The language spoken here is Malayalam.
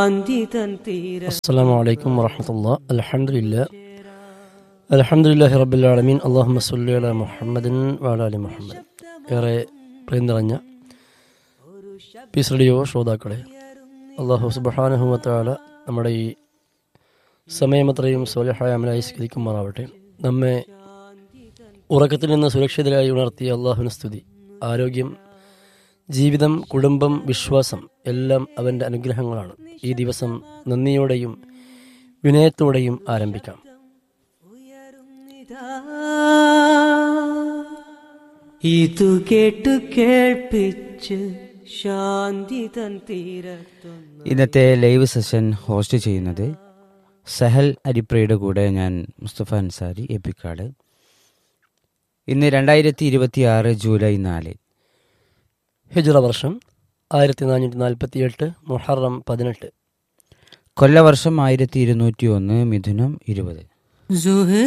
ശാന്തി തൻ തീര അസ്സാം വലൈക്കും വറഹമത്തുള്ള അലഹമില്ല അലഹമുല്ലാഹി റബ്ബുലാലമീൻ അള്ളാഹു സല്ലി അല മുഹമ്മദിൻ വാലാലി മുഹമ്മദ് ഏറെ പ്രിയം നിറഞ്ഞ പീസ് റേഡിയോ ശ്രോതാക്കളെ അള്ളാഹു സുബഹാനുഹുമത്താല നമ്മുടെ ഈ സമയമത്രയും സോലഹായ അമലായി സ്വീകരിക്കുമാറാവട്ടെ നമ്മെ ഉറക്കത്തിൽ നിന്ന് സുരക്ഷിതരായി ഉണർത്തിയ അള്ളാഹുവിന് സ്തുതി ആരോഗ്യം ജീവിതം കുടുംബം വിശ്വാസം എല്ലാം അവൻ്റെ അനുഗ്രഹങ്ങളാണ് ഈ ദിവസം നന്ദിയോടെയും വിനയത്തോടെയും ആരംഭിക്കാം ഇതു കേട്ടു കേൾപ്പിച്ച് ശാന്തി തൻ തീരത്തൊന്ന് ഇന്നത്തെ ലൈവ് സെഷൻ ഹോസ്റ്റ് ചെയ്യുന്നത് സഹൽ അരിപ്രയുടെ കൂടെ ഞാൻ മുസ്തഫ അൻസാരി എപ്പിക്കാട് ഇന്ന് രണ്ടായിരത്തി ഇരുപത്തി ആറ് ജൂലൈ നാല് ഹിജ്റ വർഷം ആയിരത്തി നാനൂറ്റി നാൽപ്പത്തി എട്ട് മുഹറം പതിനെട്ട് കൊല്ലവർഷം ആയിരത്തി ഇരുന്നൂറ്റി ഒന്ന് മിഥുനം ഇരുപത് സുഹൃ